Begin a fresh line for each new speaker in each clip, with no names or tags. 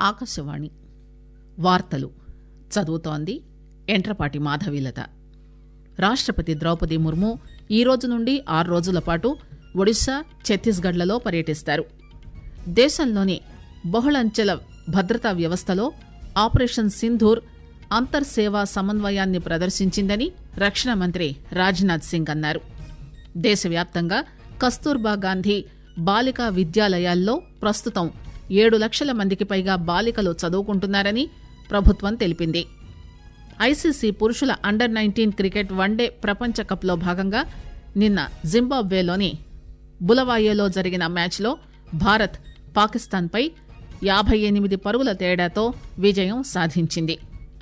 ఆకాశవాణి వార్తలు చదువుతోంది ఎంట్రపాటి మాధవీలత రాష్టపతి ద్రౌపది ముర్ము ఈ రోజు నుండి ఆరు రోజుల పాటు ఒడిశా ఛత్తీస్గఢ్లలో పర్యటిస్తారు దేశంలోని బహుళంచెల భద్రతా వ్యవస్థలో ఆపరేషన్ సింధూర్ అంతర్సేవా సమన్వయాన్ని ప్రదర్శించిందని రక్షణ మంత్రి రాజ్నాథ్ సింగ్ అన్నారు దేశవ్యాప్తంగా కస్తూర్బా గాంధీ బాలికా విద్యాలయాల్లో ప్రస్తుతం ఏడు లక్షల మందికి పైగా బాలికలు చదువుకుంటున్నారని ప్రభుత్వం తెలిపింది ఐసీసీ పురుషుల అండర్ నైన్టీన్ క్రికెట్ వన్డే ప్రపంచ కప్లో భాగంగా నిన్న జింబాబ్వేలోని బులవాయేలో జరిగిన మ్యాచ్లో భారత్ పాకిస్తాన్పై యాభై ఎనిమిది పరుగుల తేడాతో విజయం సాధించింది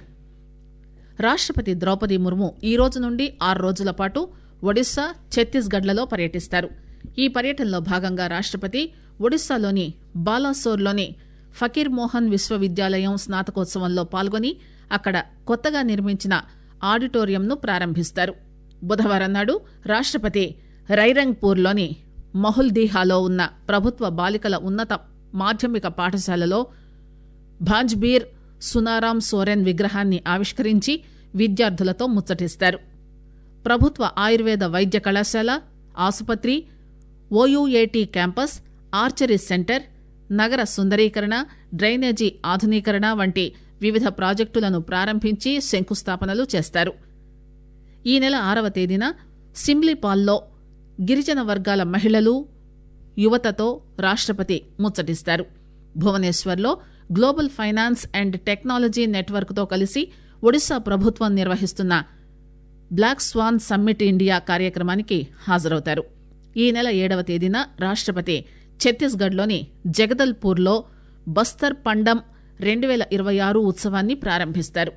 రాష్టపతి ద్రౌపది ముర్ము ఈ రోజు నుండి ఆరు రోజుల పాటు ఒడిశా ఛత్తీస్గఢ్లలో పర్యటిస్తారు ఈ పర్యటనలో భాగంగా రాష్టపతి ఒడిశాలోని బాలాసోర్లోని ఫకీర్ మోహన్ విశ్వవిద్యాలయం స్నాతకోత్సవంలో పాల్గొని అక్కడ కొత్తగా నిర్మించిన ఆడిటోరియంను ప్రారంభిస్తారు బుధవారం నాడు రాష్టపతి రైరంగ్పూర్లోని మహుల్దీహాలో ఉన్న ప్రభుత్వ బాలికల ఉన్నత మాధ్యమిక పాఠశాలలో భాజ్బీర్ సునారాం సోరెన్ విగ్రహాన్ని ఆవిష్కరించి విద్యార్థులతో ముచ్చటిస్తారు ప్రభుత్వ ఆయుర్వేద వైద్య కళాశాల ఆసుపత్రి ఓయూఏటీ క్యాంపస్ ఆర్చరీ సెంటర్ నగర సుందరీకరణ డ్రైనేజీ ఆధునీకరణ వంటి వివిధ ప్రాజెక్టులను ప్రారంభించి శంకుస్థాపనలు చేస్తారు ఈ నెల ఆరవ తేదీన సిమ్లీపాల్లో గిరిజన వర్గాల మహిళలు యువతతో రాష్టపతి ముచ్చటిస్తారు భువనేశ్వర్లో గ్లోబల్ ఫైనాన్స్ అండ్ టెక్నాలజీ నెట్వర్క్తో కలిసి ఒడిశా ప్రభుత్వం నిర్వహిస్తున్న బ్లాక్ స్వాన్ సమ్మిట్ ఇండియా కార్యక్రమానికి హాజరవుతారు ఈ నెల ఏడవ తేదీన రాష్టపతి ఛత్తీస్గఢ్లోని జగదల్పూర్లో బస్తర్ పండం రెండు వేల ఇరవై ఆరు ఉత్సవాన్ని ప్రారంభిస్తారు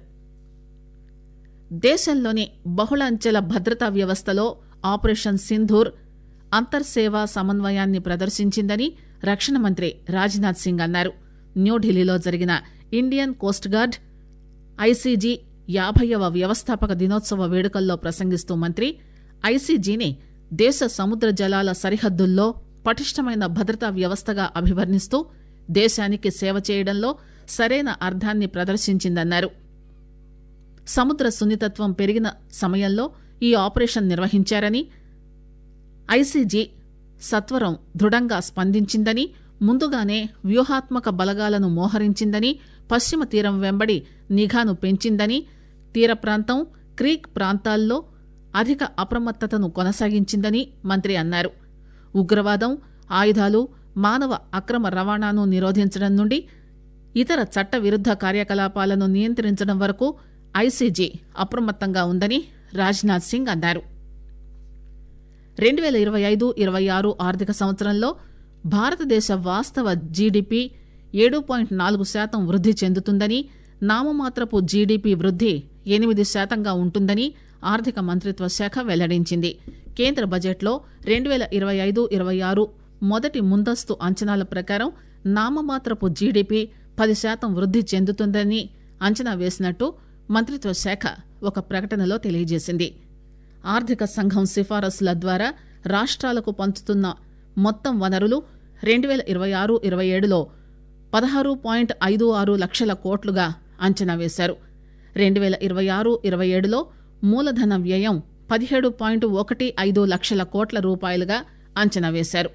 దేశంలోని బహుళ భద్రతా వ్యవస్థలో ఆపరేషన్ సింధూర్ అంతర్సేవా సమన్వయాన్ని ప్రదర్శించిందని రక్షణ మంత్రి రాజ్నాథ్ సింగ్ అన్నారు న్యూఢిల్లీలో జరిగిన ఇండియన్ కోస్ట్ గార్డ్ ఐసీజీ యాభైవ వ్యవస్థాపక దినోత్సవ వేడుకల్లో ప్రసంగిస్తూ మంత్రి ఐసీజీని దేశ సముద్ర జలాల సరిహద్దుల్లో పటిష్టమైన భద్రతా వ్యవస్థగా అభివర్ణిస్తూ దేశానికి సేవ చేయడంలో సరైన అర్థాన్ని ప్రదర్శించిందన్నారు సముద్ర సున్నితత్వం పెరిగిన సమయంలో ఈ ఆపరేషన్ నిర్వహించారని ఐసీజీ సత్వరం దృఢంగా స్పందించిందని ముందుగానే వ్యూహాత్మక బలగాలను మోహరించిందని పశ్చిమ తీరం వెంబడి నిఘాను పెంచిందని తీర ప్రాంతం క్రీక్ ప్రాంతాల్లో అధిక అప్రమత్తతను కొనసాగించిందని మంత్రి అన్నారు ఉగ్రవాదం ఆయుధాలు మానవ అక్రమ రవాణాను నిరోధించడం నుండి ఇతర చట్ట విరుద్ద కార్యకలాపాలను నియంత్రించడం వరకు ఐసీజీ అప్రమత్తంగా ఉందని రాజ్నాథ్ సింగ్ అన్నారు రెండు పేల ఇరవై ఐదు ఇరవై ఆరు ఆర్థిక సంవత్సరంలో భారతదేశ వాస్తవ జీడిపి ఏడు పాయింట్ నాలుగు శాతం వృద్ది చెందుతుందని నామమాత్రపు జీడిపి వృద్ది ఎనిమిది శాతంగా ఉంటుందని ఆర్థిక మంత్రిత్వ శాఖ వెల్లడించింది కేంద్ర బడ్జెట్లో రెండు పేల ఇరవై ఐదు ఇరవై ఆరు మొదటి ముందస్తు అంచనాల ప్రకారం నామమాత్రపు జీడిపి పది శాతం వృద్ది చెందుతుందని అంచనా వేసినట్టు మంత్రిత్వ శాఖ ఒక ప్రకటనలో తెలియజేసింది ఆర్థిక సంఘం సిఫారసుల ద్వారా రాష్ట్రాలకు పంచుతున్న మొత్తం వనరులు రెండు పేల ఇరవై ఆరు ఇరవై ఏడులో పదహారు పాయింట్ ఐదు ఆరు లక్షల కోట్లుగా అంచనా వేశారు రెండు పేల ఇరవై ఆరు ఇరవై ఏడులో మూలధన వ్యయం పదిహేడు పాయింట్ ఒకటి ఐదు లక్షల కోట్ల రూపాయలుగా అంచనా వేశారు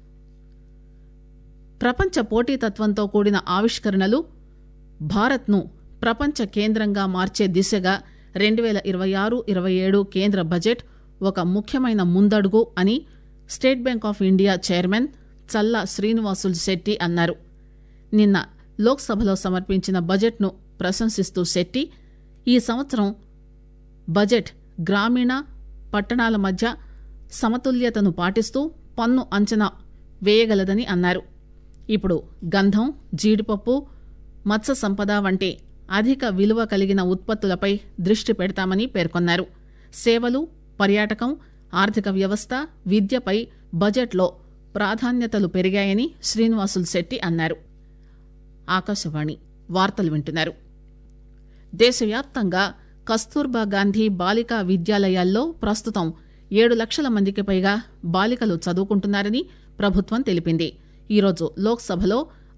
ప్రపంచ పోటీతత్వంతో కూడిన ఆవిష్కరణలు భారత్ను ప్రపంచ కేంద్రంగా మార్చే దిశగా రెండు పేల ఇరవై ఆరు ఇరవై ఏడు కేంద్ర బడ్జెట్ ఒక ముఖ్యమైన ముందడుగు అని state bank of India chairman Challa Srinivasulu Setty అన్నారు నిన్న లోక్సభలో సమర్పించిన బడ్జెట్ను ప్రశంసిస్తూ శెట్టి ఈ సంవత్సరం బడ్జెట్ గ్రామీణ పట్టణాల మధ్య సమతుల్యతను పాటిస్తూ పన్ను అంచనా వేయగలదని అన్నారు ఇప్పుడు గంధం జీడిపప్పు మత్స్య సంపద వంటి అధిక విలువ కలిగిన ఉత్పత్తులపై దృష్టి పెడతామని పేర్కొన్నారు సేవలు పర్యాటకం ఆర్థిక వ్యవస్థ విద్యపై బడ్జెట్లో ప్రాధాన్యతలు పెరిగాయని శ్రీనివాసులు శెట్టి అన్నారు ఆకాశవాణి వార్తలు వింటున్నారు దేశవ్యాప్తంగా కస్తూర్బా గాంధీ బాలికా విద్యాలయాల్లో ప్రస్తుతం ఏడు లక్షల మందికి పైగా బాలికలు చదువుకుంటున్నారని ప్రభుత్వం తెలిపింది ఈరోజు లోక్సభలో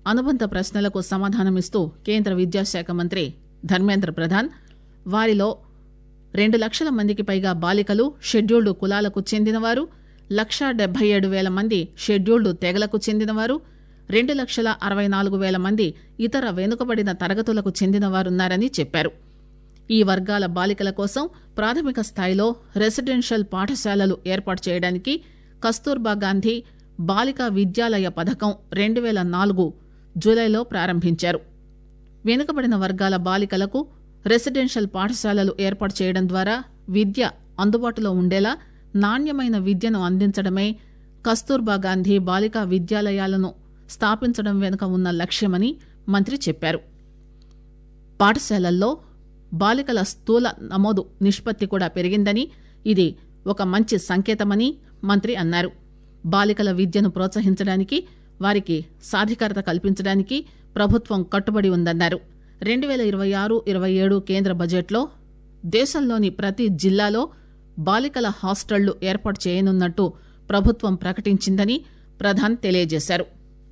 అనుబంధ ప్రశ్నలకు సమాధానమిస్తూ కేంద్ర విద్యాశాఖ మంత్రి ధర్మేంద్ర ప్రధాన్ వారిలో రెండు లక్షల మందికి పైగా బాలికలు షెడ్యూల్డ్ కులాలకు చెందినవారు లక్షా డెబ్బై ఏడు వేల మంది షెడ్యూల్డ్ తెగలకు చెందినవారు రెండు లక్షల అరవై నాలుగు వేల మంది ఇతర వెనుకబడిన తరగతులకు చెందినవారున్నారని చెప్పారు ఈ వర్గాల బాలికల కోసం ప్రాథమిక స్థాయిలో రెసిడెన్షియల్ పాఠశాలలు ఏర్పాటు చేయడానికి కస్తూర్బా గాంధీ బాలికా విద్యాలయ పథకం రెండు వేల నాలుగు జూలైలో ప్రారంభించారు వెనుకబడిన వర్గాల బాలికలకు రెసిడెన్షియల్ పాఠశాలలు ఏర్పాటు చేయడం ద్వారా విద్య అందుబాటులో ఉండేలా నాణ్యమైన విద్యను అందించడమే కస్తూర్బా గాంధీ బాలికా విద్యాలయాలను స్థాపించడం వెనుక ఉన్న లక్ష్యమని మంత్రి చెప్పారు పాఠశాలల్లో బాలికల స్థూల నమోదు నిష్పత్తి కూడా పెరిగిందని ఇది ఒక మంచి సంకేతమని మంత్రి అన్నారు బాలికల విద్యను ప్రోత్సహించడానికి వారికి సాధికారత కల్పించడానికి ప్రభుత్వం కట్టుబడి ఉందన్నారు రెండు వేల ఇరవై ఆరు ఇరవై ఏడు కేంద్ర బడ్జెట్లో దేశంలోని ప్రతి జిల్లాలో బాలికల హాస్టళ్లు ఏర్పాటు చేయనున్నట్టు ప్రభుత్వం ప్రకటించిందని ప్రధాన్ తెలియజేశారు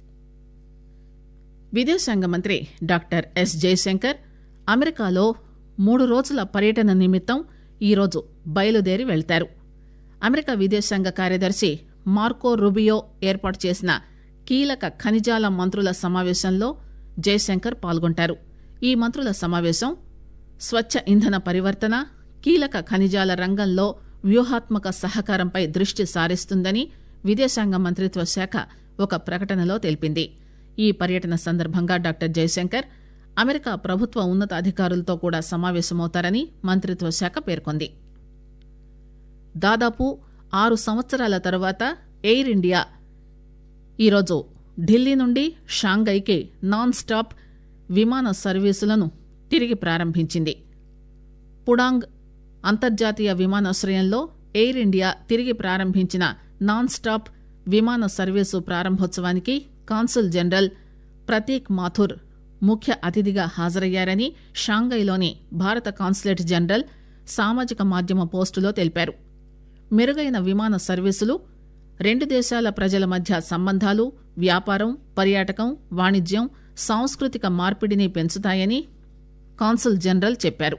విదేశాంగ మంత్రి డాక్టర్ ఎస్ జయశంకర్ అమెరికాలో మూడు రోజుల పర్యటన నిమిత్తం ఈరోజు బయలుదేరి వెళ్తారు అమెరికా విదేశాంగ కార్యదర్శి మార్కో రుబియో ఏర్పాటు చేసిన కీలక ఖనిజాల మంత్రుల సమావేశంలో జయశంకర్ పాల్గొంటారు ఈ మంత్రుల సమావేశం స్వచ్ఛ ఇంధన పరివర్తన కీలక ఖనిజాల రంగంలో వ్యూహాత్మక సహకారంపై దృష్టి సారిస్తుందని విదేశాంగ మంత్రిత్వ శాఖ ఒక ప్రకటనలో తెలిపింది ఈ పర్యటన సందర్భంగా డాక్టర్ జయశంకర్ అమెరికా ప్రభుత్వ ఉన్నతాధికారులతో కూడా సమావేశమవుతారని మంత్రిత్వ శాఖ పేర్కొంది దాదాపు ఆరు సంవత్సరాల తర్వాత ఎయిర్ ఇండియా ఈరోజు ఢిల్లీ నుండి షాంఘైకి నాన్ స్టాప్ విమాన సర్వీసులను తిరిగి ప్రారంభించింది పుడాంగ్ అంతర్జాతీయ విమానాశ్రయంలో ఎయిర్ ఇండియా తిరిగి ప్రారంభించిన నాన్ స్టాప్ విమాన సర్వీసు ప్రారంభోత్సవానికి కాన్సుల్ జనరల్ ప్రతీక్ మాథుర్ ముఖ్య అతిథిగా హాజరయ్యారని షాంఘైలోని భారత కాన్సులేట్ జనరల్ సామాజిక మాధ్యమ పోస్టులో తెలిపారు మెరుగైన విమాన సర్వీసులు రెండు దేశాల ప్రజల మధ్య సంబంధాలు వ్యాపారం పర్యాటకం వాణిజ్యం సాంస్కృతిక మార్పిడిని పెంచుతాయని కాన్సుల్ జనరల్ చెప్పారు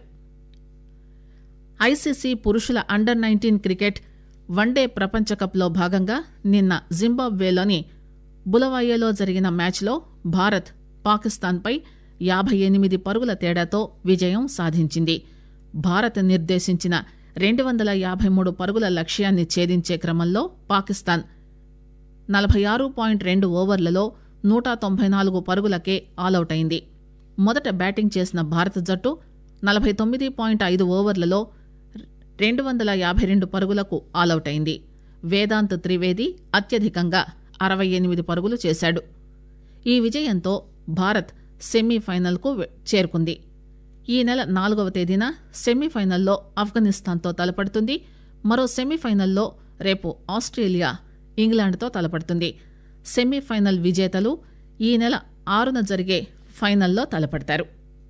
ఐసీసీ పురుషుల అండర్ నైన్టీన్ క్రికెట్ వన్డే ప్రపంచ కప్లో భాగంగా నిన్న జింబాబ్వేలోని బులవాయేలో జరిగిన మ్యాచ్లో భారత్ పాకిస్తాన్పై యాభై ఎనిమిది పరుగుల తేడాతో విజయం సాధించింది భారత్ నిర్దేశించిన రెండు వందల యాభై మూడు పరుగుల లక్ష్యాన్ని ఛేదించే క్రమంలో పాకిస్తాన్ నలభై ఆరు పాయింట్ రెండు ఓవర్లలో నూట తొంభై నాలుగు పరుగులకే ఆలౌట్ అయింది మొదట బ్యాటింగ్ చేసిన భారత జట్టు నలభై తొమ్మిది పాయింట్ ఐదు ఓవర్లలో రెండు వందల యాభై రెండు పరుగులకు ఆలౌట్ అయింది వేదాంత్ త్రివేది అత్యధికంగా అరవై ఎనిమిది పరుగులు చేశాడు ఈ విజయంతో భారత్ సెమీఫైనల్కు చేరుకుంది ఈ నెల నాలుగవ తేదీన సెమీఫైనల్లో ఆఫ్ఘనిస్తాన్తో తలపడుతుంది మరో సెమీఫైనల్లో రేపు ఆస్ట్రేలియా ఇంగ్లాండ్తో తలపడుతుంది సెమీఫైనల్ విజేతలు ఈ నెల ఆరున జరిగే ఫైనల్లో తలపడతారు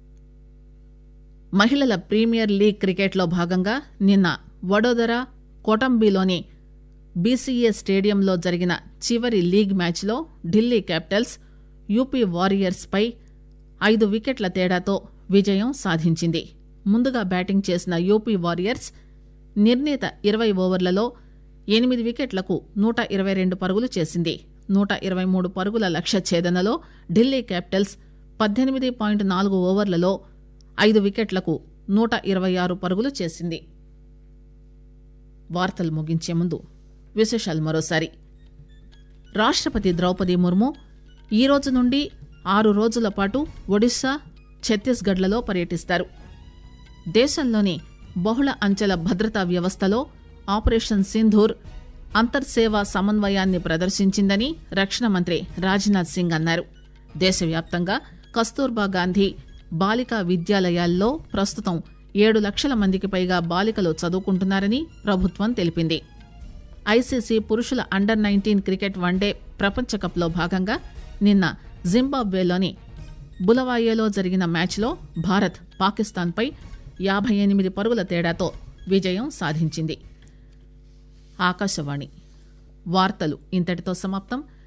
మహిళల ప్రీమియర్ లీగ్ క్రికెట్లో భాగంగా నిన్న వడోదర కొటంబిలోని బీసీఏ స్టేడియంలో జరిగిన చివరి లీగ్ మ్యాచ్లో ఢిల్లీ క్యాపిటల్స్ యూపీ వారియర్స్ పై ఐదు వికెట్ల తేడాతో విజయం సాధించింది ముందుగా బ్యాటింగ్ చేసిన యూపీ వారియర్స్ నిర్ణీత ఇరవై ఓవర్లలో ఎనిమిది వికెట్లకు నూట ఇరవై రెండు పరుగులు చేసింది నూట ఇరవై మూడు పరుగుల లక్ష్య ఛేదనలో ఢిల్లీ క్యాపిటల్స్ పద్దెనిమిది పాయింట్ నాలుగు ఓవర్లలో ఐదు వికెట్లకు నూట ఇరవై ఆరు పరుగులు చేసింది వార్తలు ముగించే ముందు విశేషాలు మరోసారి రాష్ట్రపతి ద్రౌపది ముర్ము ఈ రోజు నుండి ఆరు రోజుల పాటు ఒడిశా ఛత్తీస్గఢ్లలో పర్యటిస్తారు దేశంలోని బహుళ అంచెల భద్రతా వ్యవస్థలో ఆపరేషన్ సింధూర్ అంతర్సేవా సమన్వయాన్ని ప్రదర్శించిందని రక్షణ మంత్రి రాజ్నాథ్ సింగ్ అన్నారు దేశవ్యాప్తంగా కస్తూర్బా గాంధీ బాలికా విద్యాలయాల్లో ప్రస్తుతం ఏడు లక్షల మందికి పైగా బాలికలు చదువుకుంటున్నారని ప్రభుత్వం తెలిపింది ఐసీసీ పురుషుల అండర్ నైన్టీన్ క్రికెట్ వన్డే ప్రపంచ కప్లో భాగంగా నిన్న జింబాబ్వేలోని బులవాయేలో జరిగిన మ్యాచ్లో భారత్ పాకిస్తాన్పై యాభై ఎనిమిది పరుగుల తేడాతో విజయం సాధించింది ఆకాశవాణి వార్తలు ఇంతటితో సమాప్తం